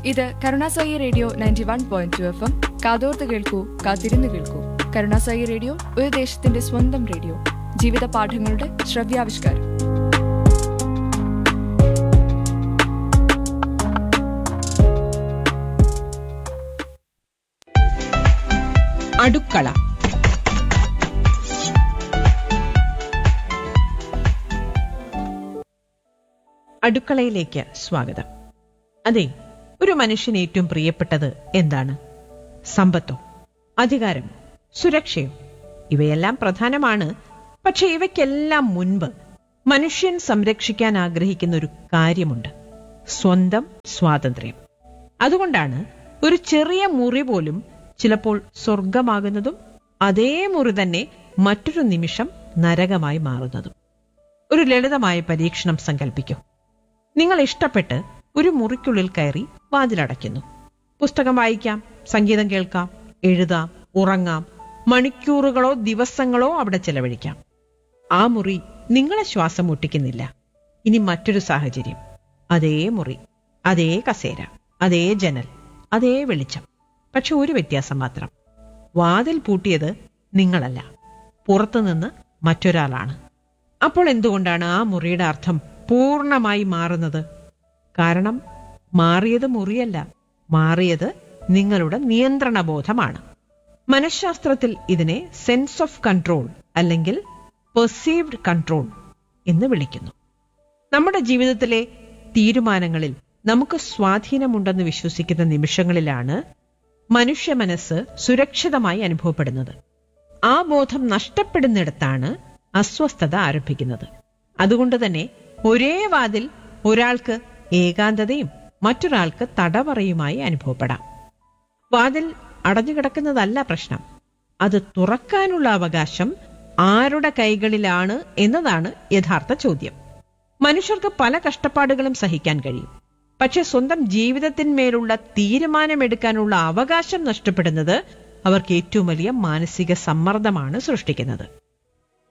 ഇത് കരുണാസായി radio ninety one point two F M കാതോർത്ത് കേൾക്കൂ കാത്തിരുന്ന് കേൾക്കൂ കരുണാസായി റേഡിയോ ഒരു ദേശത്തിന്റെ സ്വന്തം റേഡിയോ ജീവിത പാഠങ്ങളുടെ ശ്രവ്യാവിഷ്കാരം അടുക്കള അടുക്കളയിലേക്ക് സ്വാഗതം അതെ ഒരു മനുഷ്യന് ഏറ്റവും പ്രിയപ്പെട്ടത് എന്താണ് സമ്പത്തോ അധികാരമോ സുരക്ഷയോ ഇവയെല്ലാം പ്രധാനമാണ് പക്ഷെ ഇവയ്ക്കെല്ലാം മുൻപ് മനുഷ്യൻ സംരക്ഷിക്കാൻ ആഗ്രഹിക്കുന്ന ഒരു കാര്യമുണ്ട് സ്വന്തം സ്വാതന്ത്ര്യം അതുകൊണ്ടാണ് ഒരു ചെറിയ മുറി പോലും ചിലപ്പോൾ സ്വർഗമാകുന്നതും അതേ മുറി തന്നെ മറ്റൊരു നിമിഷം നരകമായി മാറുന്നതും ഒരു ലളിതമായ പരീക്ഷണം സങ്കല്പിക്കൂ നിങ്ങൾ ഇഷ്ടപ്പെട്ട് ഒരു മുറിക്കുള്ളിൽ കയറി വാതിലടയ്ക്കുന്നു പുസ്തകം വായിക്കാം സംഗീതം കേൾക്കാം എഴുതാം ഉറങ്ങാം മണിക്കൂറുകളോ ദിവസങ്ങളോ അവിടെ ചെലവഴിക്കാം ആ മുറി നിങ്ങളെ ശ്വാസം മുട്ടിക്കുന്നില്ല ഇനി മറ്റൊരു സാഹചര്യം അതേ മുറി അതേ കസേര അതേ ജനൽ അതേ വെളിച്ചം പക്ഷെ ഒരു വ്യത്യാസം മാത്രം വാതിൽ പൂട്ടിയത് നിങ്ങളല്ല പുറത്തുനിന്ന് മറ്റൊരാളാണ് അപ്പോൾ എന്തുകൊണ്ടാണ് ആ മുറിയുടെ അർത്ഥം പൂർണ്ണമായി മാറുന്നത് കാരണം മാറിയത് മുറിയല്ല മാറിയത് നിങ്ങളുടെ നിയന്ത്രണബോധമാണ് മനഃശാസ്ത്രത്തിൽ ഇതിനെ സെൻസ് ഓഫ് കൺട്രോൾ അല്ലെങ്കിൽ പെർസീവ്ഡ് കൺട്രോൾ എന്ന് വിളിക്കുന്നു നമ്മുടെ ജീവിതത്തിലെ തീരുമാനങ്ങളിൽ നമുക്ക് സ്വാധീനമുണ്ടെന്ന് വിശ്വസിക്കുന്ന നിമിഷങ്ങളിലാണ് മനുഷ്യ മനസ്സ് സുരക്ഷിതമായി അനുഭവപ്പെടുന്നത് ആ ബോധം നഷ്ടപ്പെടുന്നിടത്താണ് അസ്വസ്ഥത ആരംഭിക്കുന്നത് അതുകൊണ്ട് തന്നെ ഒരേ വാതിൽ ഒരാൾക്ക് ഏകാന്തതയും മറ്റൊരാൾക്ക് തടവറയുമായി അനുഭവപ്പെടാം വാതിൽ അടഞ്ഞുകിടക്കുന്നതല്ല പ്രശ്നം അത് തുറക്കാനുള്ള അവകാശം ആരുടെ കൈകളിലാണ് എന്നതാണ് യഥാർത്ഥ ചോദ്യം മനുഷ്യർക്ക് പല കഷ്ടപ്പാടുകളും സഹിക്കാൻ കഴിയും പക്ഷെ സ്വന്തം ജീവിതത്തിന്മേലുള്ള തീരുമാനമെടുക്കാനുള്ള അവകാശം നഷ്ടപ്പെടുന്നത് അവർക്ക് ഏറ്റവും വലിയ മാനസിക സമ്മർദ്ദമാണ് സൃഷ്ടിക്കുന്നത്